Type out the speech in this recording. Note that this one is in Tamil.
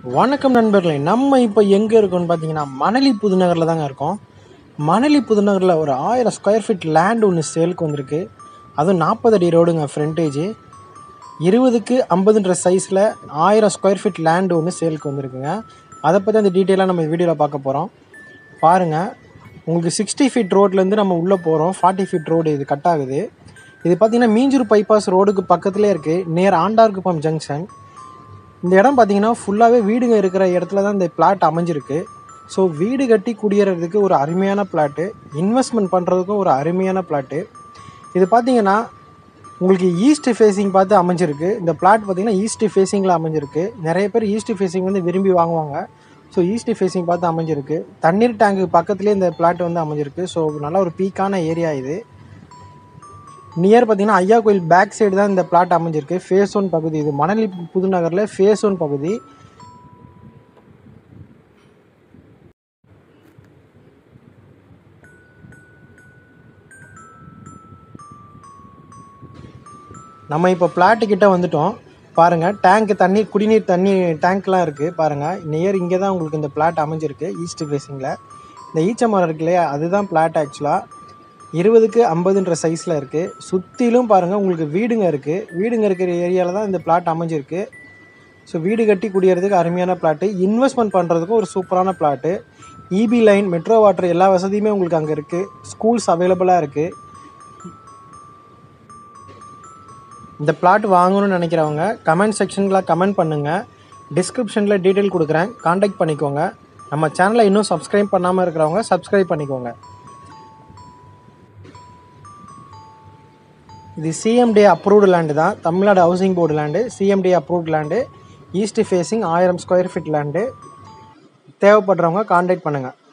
வணக்கம் நண்பர்களே நம்ம இப்போ எங்கே இருக்கோம்னு பார்த்தீங்கன்னா மணலி புதுநகரில் தாங்க இருக்கோம் மணலி புதுநகரில் ஒரு ஆயிரம் ஸ்கொயர் ஃபீட் லேண்ட் ஒன்று சேலுக்கு வந்திருக்கு அதுவும் நாற்பது அடி ரோடுங்க ஃப்ரண்டேஜ் இருபதுக்கு ஐம்பதுன்ற சைஸில் ஆயிரம் ஸ்கொயர் ஃபீட் லேண்ட் ஒன்று சேலுக்கு வந்திருக்குங்க அதை பற்றி அந்த டீட்டெயிலாக நம்ம வீடியோவில் பார்க்க போகிறோம் பாருங்கள் உங்களுக்கு சிக்ஸ்டி ஃபீட் ரோட்லேருந்து நம்ம உள்ளே போகிறோம் ஃபார்ட்டி ஃபீட் ரோடு இது கட் ஆகுது இது பார்த்தீங்கன்னா மீஞ்சூர் பைபாஸ் ரோடுக்கு பக்கத்துலேயே இருக்குது நேர் ஆண்டார்குப்பம் ஜங்ஷன் இந்த இடம் பார்த்தீங்கன்னா ஃபுல்லாகவே வீடுங்க இருக்கிற இடத்துல தான் இந்த பிளாட் அமைஞ்சிருக்கு ஸோ வீடு கட்டி குடியேறதுக்கு ஒரு அருமையான பிளாட்டு இன்வெஸ்ட்மெண்ட் பண்ணுறதுக்கும் ஒரு அருமையான பிளாட்டு இது பார்த்தீங்கன்னா உங்களுக்கு ஈஸ்ட் ஃபேஸிங் பார்த்து அமைஞ்சிருக்கு இந்த பிளாட் பார்த்தீங்கன்னா ஈஸ்ட் ஃபேஸிங்கில் அமைஞ்சிருக்கு நிறைய பேர் ஈஸ்ட் ஃபேஸிங் வந்து விரும்பி வாங்குவாங்க ஸோ ஈஸ்ட் ஃபேஸிங் பார்த்து அமைஞ்சிருக்கு தண்ணீர் டேங்க்கு பக்கத்துலேயே இந்த பிளாட் வந்து அமைஞ்சிருக்கு ஸோ நல்ல ஒரு பீக்கான ஏரியா இது நியர் பார்த்தீங்கன்னா ஐயா கோயில் பேக் சைடு தான் இந்த பிளாட் அமைஞ்சிருக்கு ஃபேஸ் ஒன் பகுதி இது மணலி புதுநகரில் ஃபேஸ் ஒன் பகுதி நம்ம இப்போ பிளாட்டு கிட்ட வந்துட்டோம் பாருங்கள் டேங்க் தண்ணி குடிநீர் தண்ணி டேங்க்லாம் இருக்குது பாருங்கள் நியர் இங்கே தான் உங்களுக்கு இந்த பிளாட் அமைஞ்சிருக்கு ஈஸ்ட் ஃபேஸிங்கில் இந்த ஈச்ச மரம் இருக்கு இல்லையா அதுதான் பிளாட் ஆக்சுவலாக இருபதுக்கு ஐம்பதுன்ற சைஸில் இருக்குது சுற்றிலும் பாருங்கள் உங்களுக்கு வீடுங்க இருக்குது வீடுங்க இருக்கிற ஏரியாவில் தான் இந்த பிளாட் அமைஞ்சிருக்கு ஸோ வீடு கட்டி குடியேறதுக்கு அருமையான பிளாட்டு இன்வெஸ்ட்மெண்ட் பண்ணுறதுக்கும் ஒரு சூப்பரான plot EB line metro water எல்லா வசதியுமே உங்களுக்கு அங்கே இருக்குது ஸ்கூல்ஸ் அவைலபிளாக இருக்குது இந்த பிளாட் வாங்கணும்னு நினைக்கிறவங்க கமெண்ட் செக்ஷனில் கமெண்ட் பண்ணுங்கள் டிஸ்கிரிப்ஷனில் டீட்டெயில் கொடுக்குறேன் காண்டாக்ட் பண்ணிக்கோங்க நம்ம சேனலை இன்னும் சப்ஸ்கிரைப் பண்ணாமல் இருக்கிறவங்க சப்ஸ்கிரைப் பண்ணிக்கோங்க இது சிஎம்டி அப்ரூவ்டு லேண்டு தான் Tamil Nadu housing board land CMD approved land east facing ஆயிரம் ஸ்கொயர் ஃபீட் லேண்டு தேவைப்படுறவங்க காண்டாக்ட் பண்ணுங்கள்